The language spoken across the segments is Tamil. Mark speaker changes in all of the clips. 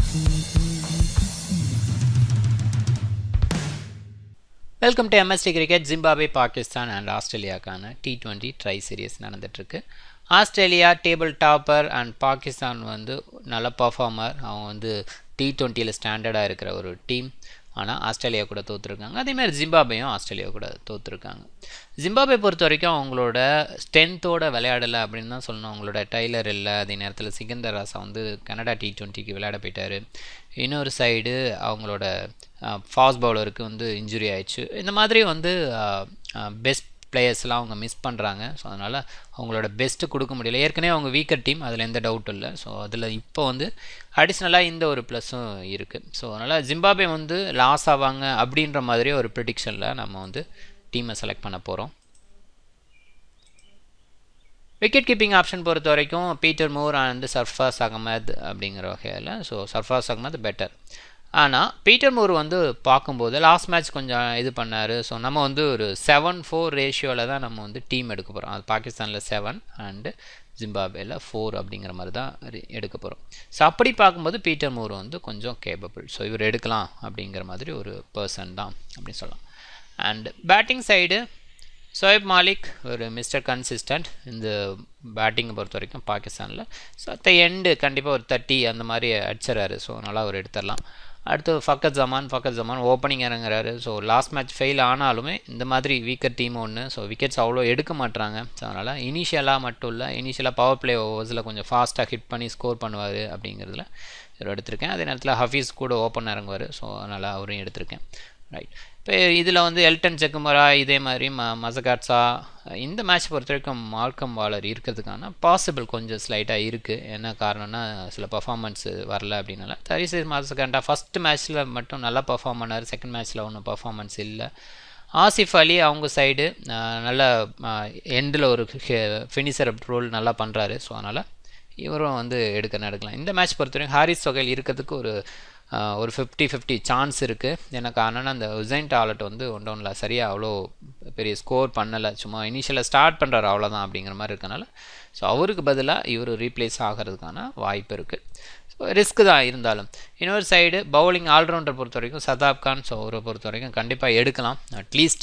Speaker 1: welcome to MST cricket Zimbabwe Pakistan and ஆஸ்திரேலியாக்கான டி டுவெண்ட்டி ட்ரை சீரியஸ் நடந்துட்டுருக்கு Australia table topper and Pakistan வந்து நல்ல பர்ஃபார்மர் அவங்க வந்து டி டுவெண்ட்டியில் ஸ்டாண்டர்டாக இருக்கிற ஒரு டீம் ஆனால் ஆஸ்திரேலியா கூட தோற்றுருக்காங்க அதேமாதிரி ஜிம்பாபேயும் ஆஸ்திரேலியா கூட தோற்றுருக்காங்க ஜிம்பாபே பொறுத்த வரைக்கும் அவங்களோட ஸ்ட்ரென்த்தோட விளையாடலை அப்படின்னு தான் சொல்லணும் அவங்களோட டைலர் இல்லை அதே நேரத்தில் சிகந்தர் ராசா வந்து கனடா டி டுவெண்ட்டிக்கு விளையாட போயிட்டார் இன்னொரு சைடு அவங்களோட ஃபாஸ்ட் பவுலருக்கு வந்து இன்ஜுரி ஆயிடுச்சு இந்த மாதிரி வந்து பெஸ்ட் பிளேயர்ஸ்லாம் அவங்க மிஸ் பண்ணுறாங்க ஸோ அதனால் அவங்களோட பெஸ்ட்டு கொடுக்க முடியல ஏற்கனவே அவங்க வீக்கர் டீம் அதில் எந்த டவுட்டும் இல்லை ஸோ அதில் இப்போ வந்து அடிஷ்னலாக இந்த ஒரு ப்ளஸ்ஸும் இருக்குது ஸோ அதனால் ஜிம்பாபே வந்து லாஸ் ஆவாங்க அப்படின்ற மாதிரி ஒரு ப்ரிடிக்ஷனில் நம்ம வந்து டீமை செலக்ட் பண்ண போகிறோம் விக்கெட் கீப்பிங் ஆப்ஷன் பொறுத்த வரைக்கும் Peter Moor and Sarfaraz Ahmed அப்படிங்கிற வகையில் ஸோ சர்ஃபாஸ் அகமது பெட்டர் ஆனால் பீட்டர் மூர் வந்து பார்க்கும்போது லாஸ்ட் மேட்ச் கொஞ்சம் இது பண்ணார் ஸோ நம்ம வந்து ஒரு செவன் ஃபோர் ரேஷியோவில் தான் நம்ம வந்து டீம் எடுக்க போகிறோம் அது பாகிஸ்தானில் செவன் அண்டு ஜிம்பாபேயில் ஃபோர் அப்படிங்கிற மாதிரி தான் எடுக்க போகிறோம் ஸோ அப்படி பார்க்கும்போது பீட்டர் மூர் வந்து கொஞ்சம் கேப்பபிள் ஸோ இவர் எடுக்கலாம் அப்படிங்கிற மாதிரி ஒரு பர்சன் தான் அப்படின்னு சொல்லலாம் and batting side Shoaib Malik ஒரு மிஸ்டர் கன்சிஸ்டன்ட் இந்த பேட்டிங்கை பொறுத்த வரைக்கும் பாகிஸ்தானில் ஸோ அத்த எண்டு கண்டிப்பாக ஒரு தேர்ட்டி அந்த மாதிரி அடிச்சிடறாரு ஸோ நல்லா அவர் எடுத்துடலாம் அடுத்து ஃபக்கத் ஜமான் ஃபக்கத் ஜமான் ஓப்பனிங் இறங்குறாரு ஸோ லாஸ்ட் மேட்ச் ஃபெயில் ஆனாலுமே இந்த மாதிரி வீக்கர் டீம் ஒன்று ஸோ விக்கெட்ஸ் அவ்வளோ எடுக்க மாட்டாங்க ஸோ அதனால் இனிஷியலாக மட்டும் இல்லை இனிஷியலாக பவர் பிளே ஓவர்ஸில் கொஞ்சம் ஃபாஸ்ட்டாக ஹிட் பண்ணி ஸ்கோர் பண்ணுவார் அப்படிங்கிறதுல இவர் எடுத்திருக்கேன் அதே நேரத்தில் ஹஃபீஸ் கூட ஓப்பன் இறங்குவார் ஸோ அதனால் அவரையும் எடுத்திருக்கேன் ரைட் இப்போ இதில் வந்து எல்டன் செக்குமரா இதே மாதிரி ம மசகாட்ஸா இந்த மேட்ச் பொறுத்த வரைக்கும் மால்கம் வாலர் இருக்கிறதுக்கான பாசிபிள் கொஞ்சம் ஸ்லைட்டாக இருக்குது என்ன காரணம்னா சில பர்ஃபார்மன்ஸ் வரல அப்படின்னால தரிசு மசகாண்டா ஃபஸ்ட் மேட்ச்சில் மட்டும் நல்லா பர்ஃபார்ம் பண்ணார் செகண்ட் மேட்ச்சில் ஒன்றும் பர்ஃபார்மன்ஸ் இல்லை ஆசிஃப் அலி அவங்க சைடு நல்ல எண்டில் ஒரு ஃபினிஷர் ரோல் நல்லா பண்ணுறாரு ஸோ அதனால் இவரும் வந்து எடுக்க எடுக்கலாம் இந்த மேட்ச் பொறுத்த வரைக்கும் ஹாரிஸ் தொகையில் இருக்கிறதுக்கு ஒரு ஒரு ஃபிஃப்டி ஃபிஃப்டி சான்ஸ் இருக்குது எனக்கு காரணம்னா அந்த உசைன் டாலட் வந்து ஒன்று ஒன்றில் சரியாக அவ்வளோ பெரிய ஸ்கோர் பண்ணலை சும்மா இனிஷியலாக ஸ்டார்ட் பண்ணுறாரு அவ்வளோதான் அப்படிங்கிற மாதிரி இருக்கனால ஸோ அவருக்கு பதிலாக இவர் ரீப்ளேஸ் ஆகிறதுக்கான வாய்ப்பு இருக்குது ஸோ ரிஸ்க்கு தான் இருந்தாலும் இன்னொரு சைடு பவுலிங் ஆல்ரவுண்டர் பொறுத்த வரைக்கும் சதாப் கான் ஸோ அவரை பொறுத்த வரைக்கும் கண்டிப்பாக எடுக்கலாம் அட்லீஸ்ட்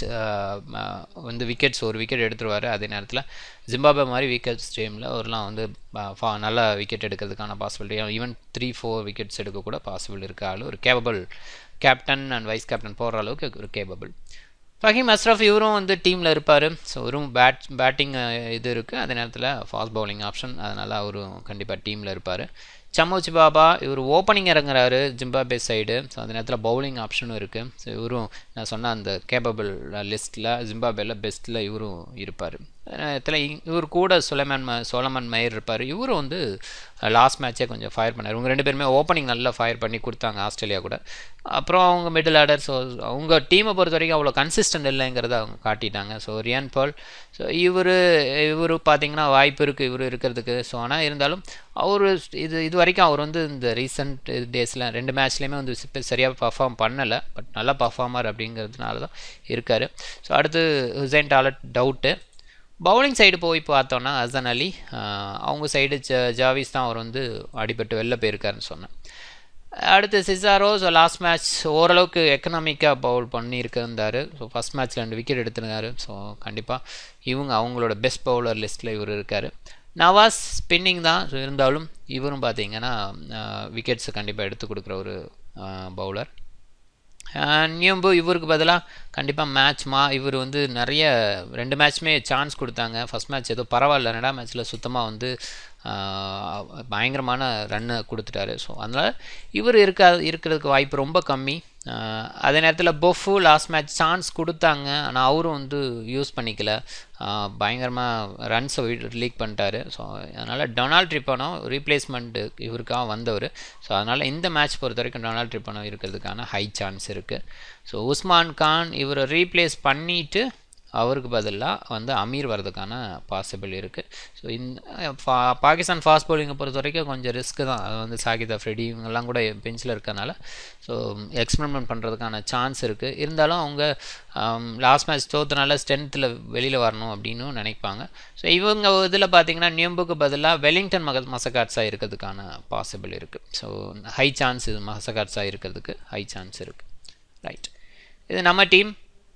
Speaker 1: வந்து விக்கெட்ஸ் ஒரு விக்கெட் எடுத்துருவார் அதே நேரத்தில் ஜிம்பாபே மாதிரி விக்கெட்ஸ் டீமில் ஒருலாம் வந்து நல்ல விக்கெட் எடுக்கிறதுக்கான possibility even three four wickets எடுக்கக்கூட பாசிபிள் இருக்க ஆள் ஒரு capable captain and vice captain போடுற அளவுக்கு ஒரு கேபபிள் ஃபஹீம் அஸ்ரஃப் இவரும் வந்து டீமில் இருப்பார் ஸோ இவரும் பேட் பேட்டிங் இது இருக்குது அதே நேரத்தில் ஃபாஸ்ட் பவுலிங் ஆப்ஷன் அதனால் அவரும் கண்டிப்பாக டீமில் இருப்பார் சமோச் பாபா இவர் ஓப்பனிங் இறங்குறாரு ஜிம்பாபே சைடு ஸோ அந்த நேரத்தில் பவுலிங் ஆப்ஷனும் இருக்குது ஸோ இவரும் நான் சொன்ன அந்த கேப்பபிள் லிஸ்ட்டில் ஜிம்பாபேல பெஸ்ட்டில் இவரும் இருப்பார் நேரத்தில் இவர் கூட சுலைமான் ம சோலமன் மயர் இருப்பார் இவரும் வந்து லாஸ்ட் மேட்சே கொஞ்சம் ஃபயர் பண்ணார் இவங்க ரெண்டு பேருமே ஓப்பனிங் நல்லா ஃபயர் பண்ணி கொடுத்தாங்க ஆஸ்திரேலியா கூட அப்புறம் அவங்க மிடில் ஆர்டர் ஸோ அவங்க டீமை பொறுத்த வரைக்கும் அவ்வளோ கன்சிஸ்டன்ட் இல்லைங்கிறத அவங்க காட்டிட்டாங்க ஸோ ரியான் பால் ஸோ இவர் இவர் பார்த்தீங்கன்னா வாய்ப்பு இருக்குது இவர் இருக்கிறதுக்கு ஸோ ஆனால் இருந்தாலும் அவர் இது இது வரைக்கும் அவர் வந்து இந்த ரீசெண்ட் டேஸில் ரெண்டு மேட்ச்லேயுமே வந்து சரியாக பர்ஃபார்ம் பண்ணலை பட் நல்லா பர்ஃபார்மர் அப்படிங்கிறதுனால தான் இருக்கார் ஸோ அடுத்து Hussain Talat doubt bowling side போய் பார்த்தோன்னா ஹசன் அலி அவங்க சைடு ஜ ஜாவிஸ் தான் அவர் வந்து அடிபட்டு வெளில போயிருக்காருன்னு சொன்னேன் அடுத்து சிசாரோ ஸோ லாஸ்ட் மேட்ச் ஓரளவுக்கு எக்கனாமிக்காக பவுல் பண்ணியிருக்கிருந்தார் ஸோ ஃபஸ்ட் மேட்ச்சில் ரெண்டு விக்கெட் எடுத்திருந்தாரு ஸோ கண்டிப்பாக இவங்க அவங்களோட பெஸ்ட் பவுலர் லிஸ்ட்டில் இவர் இருக்கார் நவாஸ் ஸ்பின்னிங் தான் ஸோ இருந்தாலும் இவரும் பார்த்தீங்கன்னா விக்கெட்ஸை கண்டிப்பாக எடுத்து கொடுக்குற ஒரு பவுலர் நியூம்பு இவருக்கு பதிலாக கண்டிப்பாக மேட்ச்மா இவர் வந்து நிறைய ரெண்டு மேட்ச்மே சான்ஸ் கொடுத்தாங்க ஃபஸ்ட் மேட்ச் ஏதோ பரவாயில்ல ரெண்டாம் மேட்ச்சில் சுத்தமாக வந்து பயங்கரமான ரன்னு கொடுத்துட்டாரு ஸோ அதனால் இவர் இருக்க இருக்கிறதுக்கு வாய்ப்பு ரொம்ப கம்மி அதே நேரத்தில் பொஃபு லாஸ்ட் மேட்ச் சான்ஸ் கொடுத்தாங்க ஆனால் அவரும் வந்து யூஸ் பண்ணிக்கல பயங்கரமாக ரன்ஸை லீக் பண்ணிட்டாரு ஸோ அதனால் டொனால்ட் ட்ரிப்பனோ ரீப்ளேஸ்மெண்ட் இவருக்காக வந்தவர் ஸோ அதனால் இந்த மேட்ச் பொறுத்த வரைக்கும் டொனால்ட் ட்ரிப்பனோ இருக்கிறதுக்கான ஹை சான்ஸ் இருக்குது ஸோ உஸ்மான் கான் இவரை ரீப்ளேஸ் பண்ணிவிட்டு அவருக்கு பதிலாக வந்து அமீர் வர்றதுக்கான பாசிபிள் இருக்குது ஸோ இந்த பாகிஸ்தான் ஃபாஸ்ட் பவுலிங்கை பொறுத்த வரைக்கும் கொஞ்சம் ரிஸ்க்கு தான் அது வந்து சாகித் அஃப்ரெடி இவங்கெல்லாம் கூட பெஞ்சில் இருக்கனால ஸோ எக்ஸ்பெரிமெண்ட் பண்ணுறதுக்கான சான்ஸ் இருக்குது இருந்தாலும் அவங்க லாஸ்ட் மேட்ச் தோத்தனால ஸ்ட்ரென்த்தில் வெளியில் வரணும் அப்படின்னு நினைப்பாங்க ஸோ இவங்க இதில் பார்த்தீங்கன்னா நியம்புக்கு பதிலாக வெலிங்டன் மக மசகாட்ஸாக இருக்கிறதுக்கான பாசிபிள் இருக்குது ஸோ ஹை சான்ஸ் இது மசகாட்ஸாக இருக்கிறதுக்கு ஹை சான்ஸ் இருக்குது ரைட் இது நம்ம டீம்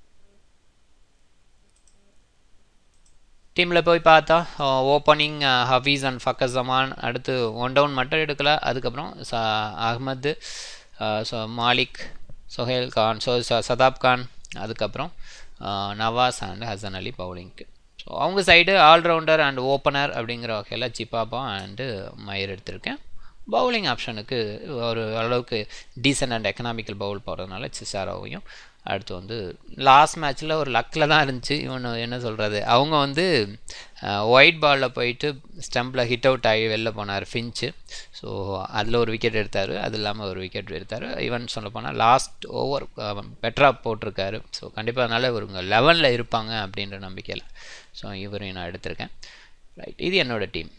Speaker 1: டீமில் போய் பார்த்தா ஓப்பனிங் ஹஃபீஸ் அண்ட் ஃபக்கர் ஜமான் அடுத்து ஒன் டவுன் மட்டும் எடுக்கல அதுக்கப்புறம் ச அஹ்மது ஸோ மாலிக் சொஹேல் கான் ஸோ சதாப் கான் அதுக்கப்புறம் நவாஸ் அண்ட் ஹசன் அலி பவுலிங்க்கு ஸோ அவங்க சைடு ஆல்ரவுண்டர் அண்ட் ஓப்பனர் அப்படிங்கிற வகையில் ஜிப்பாபா அண்டு மயர் எடுத்திருக்கேன் பவுலிங் ஆப்ஷனுக்கு ஒரு அளவுக்கு டீசென்ட் அண்ட் எக்கனாமிக்கல் பவுல் போடுறதுனால சிசாரோவையும் அடுத்து வந்து லாஸ்ட் மேட்ச்சில் ஒரு லக்கில் தான் இருந்துச்சு இவனு என்ன சொல்கிறது அவங்க வந்து ஒயிட் பாலில் போயிட்டு ஸ்டம்பில் ஹிட் அவுட் ஆகி வெளில போனார் ஃபின்ச்சு ஸோ அதில் ஒரு விக்கெட் எடுத்தார் அது இல்லாமல் ஒரு விக்கெட் எடுத்தார் ஈவன் சொல்ல போனால் லாஸ்ட் ஓவர் பெட்டராக போட்டிருக்காரு ஸோ கண்டிப்பாக அதனால் இவங்க லெவனில் இருப்பாங்க அப்படின்ற நம்பிக்கையில் ஸோ இவரையும் நான் எடுத்திருக்கேன் ரைட் இது என்னோடய டீம்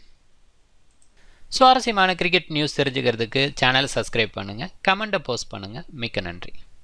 Speaker 1: சுவாரஸ்யமான கிரிக்கெட் நியூஸ் தெரிஞ்சுக்கிறதுக்கு சேனல் சப்ஸ்கிரைப் பண்ணுங்கள் கமெண்ட்டை போஸ்ட் பண்ணுங்கள் மிக்க நன்றி